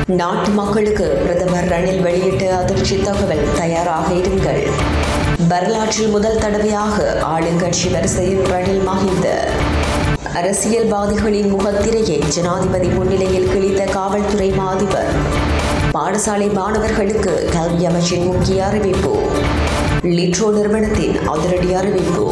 நாட்டு மக்களுக்கு பிரதமர் ரணில் வெளியிட்ட அதிர்ச்சி தகவல் தயாராக இருங்கள் வரலாற்றில் முதல் தடவையாக ஆளுங்கட்சி வரிசையில் ரணில் மகிந்த அரசியல்வாதிகளின் முகத்திரையை ஜனாதிபதி முன்னிலையில் கிழித்த காவல்துறை மாதிபர் பாடசாலை மாணவர்களுக்கு கல்வி அமைச்சின் முக்கிய அறிவிப்பு லிட்ரோ நிறுவனத்தின் அதிரடி அறிவிப்பு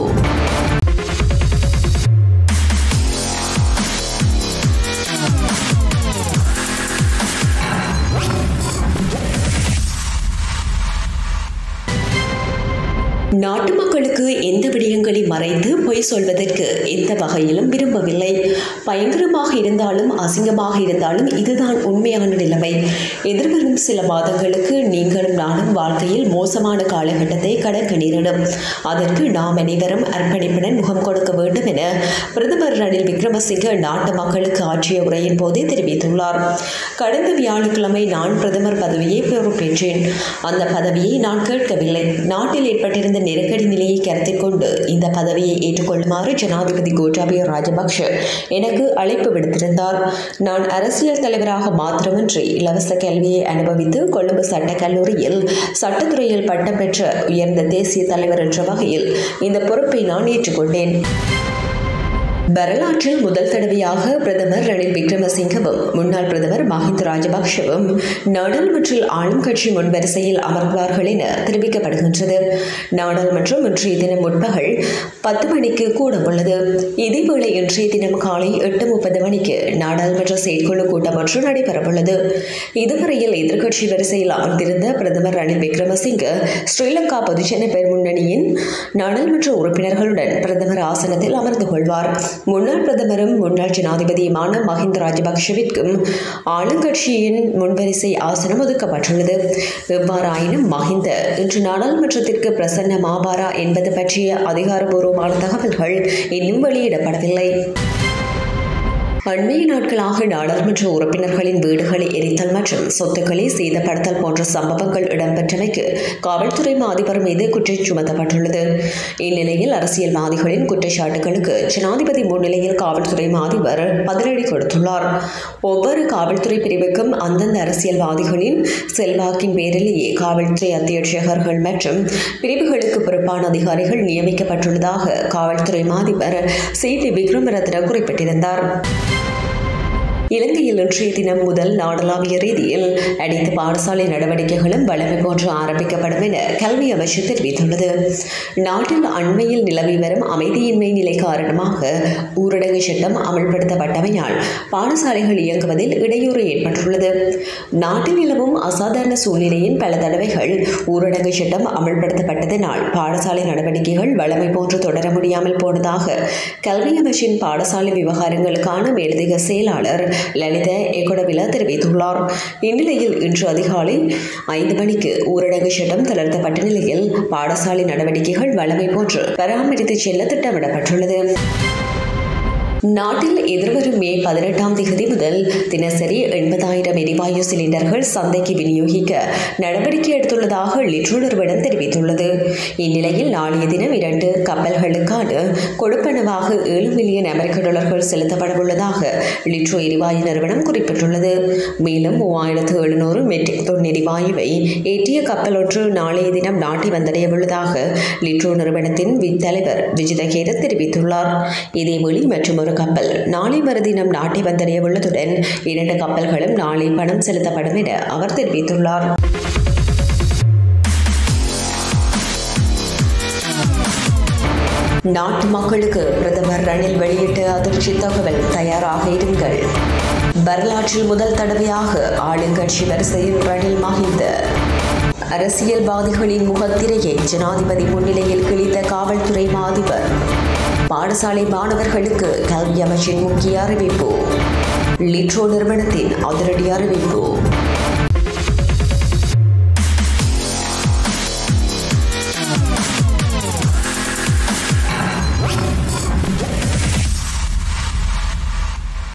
நாட்டு மக்களுக்கு எந்த விடயங்களை மறைத்து பொய் சொல்வதற்கு எந்த வகையிலும் விரும்பவில்லை பயங்கரமாக இருந்தாலும் அசிங்கமாக இருந்தாலும் இதுதான் உண்மையான நிலைமை எதிர்வரும் சில மாதங்களுக்கு நீங்களும் நானும் வாழ்க்கையில் மோசமான காலகட்டத்தை கடக்க நேரிடும் அதற்கு நாம் அனைவரும் அர்ப்பணிப்புடன் முகம் கொடுக்க வேண்டும் என பிரதமர் ரணில் விக்ரமசிங்க நாட்டு மக்களுக்கு ஆற்றிய உரையின் போதே தெரிவித்துள்ளார் கடந்த வியாழக்கிழமை நான் பிரதமர் பதவியை பொறுப்பேற்றேன் அந்த பதவியை நான் கேட்கவில்லை நாட்டில் ஏற்பட்டிருந்த நெருக்கடி நிலையை கருத்தில் கொண்டு இந்த பதவியை ஏற்றுக்கொள்ளுமாறு ஜனாதிபதி கோட்டாபய ராஜபக்ஷ எனக்கு அழைப்பு விடுத்திருந்தார் நான் அரசியல் தலைவராக மாத்திரமின்றி இலவச கல்வியை அனுபவித்து கொழும்பு சட்டக் கல்லூரியில் சட்டத்துறையில் பட்டம் பெற்ற உயர்ந்த தேசிய தலைவர் என்ற வகையில் இந்த பொறுப்பை நான் ஏற்றுக்கொண்டேன் வரலாற்றில் முதல் தடவையாக பிரதமர் ரணில் விக்ரமசிங்கவும் முன்னாள் பிரதமர் மஹிந்த ராஜபக்ஷவும் நாடாளுமன்றில் ஆளும் கட்சி முன்வரிசையில் அமர்வார்கள் என தெரிவிக்கப்படுகின்றது நாடாளுமன்றம் இன்றைய தினம் முற்பகல் பத்து மணிக்கு கூட உள்ளது இதேவேளை இன்றைய தினம் காலை எட்டு முப்பது மணிக்கு நாடாளுமன்ற செயற்குழு கூட்டம் ஒன்று நடைபெறவுள்ளது இதுவரையில் எதிர்க்கட்சி வரிசையில் அமர்ந்திருந்த பிரதமர் ரணில் விக்ரமசிங்க ஸ்ரீலங்கா பொதுஜன பெருமுன்னணியின் நாடாளுமன்ற உறுப்பினர்களுடன் பிரதமர் ஆசனத்தில் அமர்ந்து கொள்வார் முன்னாள் பிரதமரும் முன்னாள் ஜனாதிபதியுமான மஹிந்த ராஜபக்ஷவிற்கும் ஆளுங்கட்சியின் முன்வரிசை ஆசனம் ஒதுக்கப்பட்டுள்ளது எவ்வாறாயினும் மஹிந்த இன்று நாடாளுமன்றத்திற்கு பிரசன்ன மாபாரா என்பது பற்றிய அதிகாரப்பூர்வமான தகவல்கள் இன்னும் வெளியிடப்படவில்லை அண்மைய நாட்களாக நாடாளுமன்ற உறுப்பினர்களின் வீடுகளை எரித்தல் மற்றும் சொத்துக்களை சேதப்படுத்தல் போன்ற சம்பவங்கள் இடம்பெற்றமைக்கு காவல்துறை அதிபர் மீது குற்றம் சுமத்தப்பட்டுள்ளது இந்நிலையில் அரசியல்வாதிகளின் குற்றச்சாட்டுகளுக்கு ஜனாதிபதி முன்னிலையில் காவல்துறை அதிபர் பதிலடி கொடுத்துள்ளார் ஒவ்வொரு காவல்துறை பிரிவுக்கும் அந்தந்த அரசியல்வாதிகளின் செல்வாக்கின் பேரிலேயே காவல்துறை அத்தியட்சகர்கள் மற்றும் பிரிவுகளுக்கு பொறுப்பான அதிகாரிகள் நியமிக்கப்பட்டுள்ளதாக காவல்துறை அதிபர் சி டி விக்ரமரத்ன குறிப்பிட்டிருந்தார் இலங்கையில் இன்றைய தினம் முதல் நாடளாவிய ரீதியில் அனைத்து பாடசாலை நடவடிக்கைகளும் வளமை போன்று ஆரம்பிக்கப்படும் என கல்வி அமைச்சு தெரிவித்துள்ளது நாட்டில் அண்மையில் நிலவி வரும் அமைதியின்மை நிலை காரணமாக ஊரடங்கு சட்டம் அமல்படுத்தப்பட்டமையால் பாடசாலைகள் இயங்குவதில் இடையூறு ஏற்பட்டுள்ளது நாட்டில் நிலவும் அசாதாரண சூழ்நிலையின் பல தடவைகள் ஊரடங்கு சட்டம் அமல்படுத்தப்பட்டதனால் பாடசாலை நடவடிக்கைகள் வளமை போன்று தொடர முடியாமல் போனதாக கல்வி அமைச்சின் பாடசாலை விவகாரங்களுக்கான மேலதிக செயலாளர் லலித எகொடவில தெரிவித்துள்ளார் இந்நிலையில் இன்று அதிகாலை ஐந்து மணிக்கு ஊரடங்கு சட்டம் தளர்த்தப்பட்ட நிலையில் பாடசாலை நடவடிக்கைகள் வளமை போன்று பராமரித்து செல்ல திட்டமிடப்பட்டுள்ளது நாட்டில் எதிர்வரும் மே பதினெட்டாம் தேதி முதல் தினசரி எண்பதாயிரம் எரிவாயு சிலிண்டர்கள் சந்தைக்கு விநியோகிக்க நடவடிக்கை எடுத்துள்ளதாக லிட்ரோ நிறுவனம் தெரிவித்துள்ளது இந்நிலையில் நாளைய தினம் இரண்டு கப்பல்களுக்கான கொடுப்பனவாக ஏழு மில்லியன் அமெரிக்க டாலர்கள் செலுத்தப்படவுள்ளதாக லிட்ரோ எரிவாயு நிறுவனம் குறிப்பிட்டுள்ளது மேலும் மூவாயிரத்து எழுநூறு மெட்ரிக் டன் எரிவாயுவை ஏற்றிய கப்பல் ஒன்று நாளைய தினம் நாட்டை வந்தடைய உள்ளதாக லிட்ரோ நிறுவனத்தின் தலைவர் விஜிதகேர தெரிவித்துள்ளார் இதேவேளை மற்றும் ஒரு கப்பல் நாளை மறுதினம் நாட்டை வந்தடைய உள்ளதுடன் இரண்டு கப்பல்களும் நாளை பணம் செலுத்தப்படும் என அவர் தெரிவித்துள்ளார் நாட்டு மக்களுக்கு பிரதமர் ரணில் வெளியிட்ட அதிர்ச்சி தகவல் தயாராக இருங்கள் வரலாற்றில் முதல் தடவையாக ஆளுங்கட்சி வரிசையில் ரணில் மகிந்த அரசியல்வாதிகளின் முகத்திரையை ஜனாதிபதி முன்னிலையில் கிழித்த காவல்துறை அதிபர் பாடசாலை மாணவர்களுக்கு கல்வி அமைச்சின் முக்கிய அறிவிப்பு லிட்ரோ நிறுவனத்தின் அதிரடி அறிவிப்பு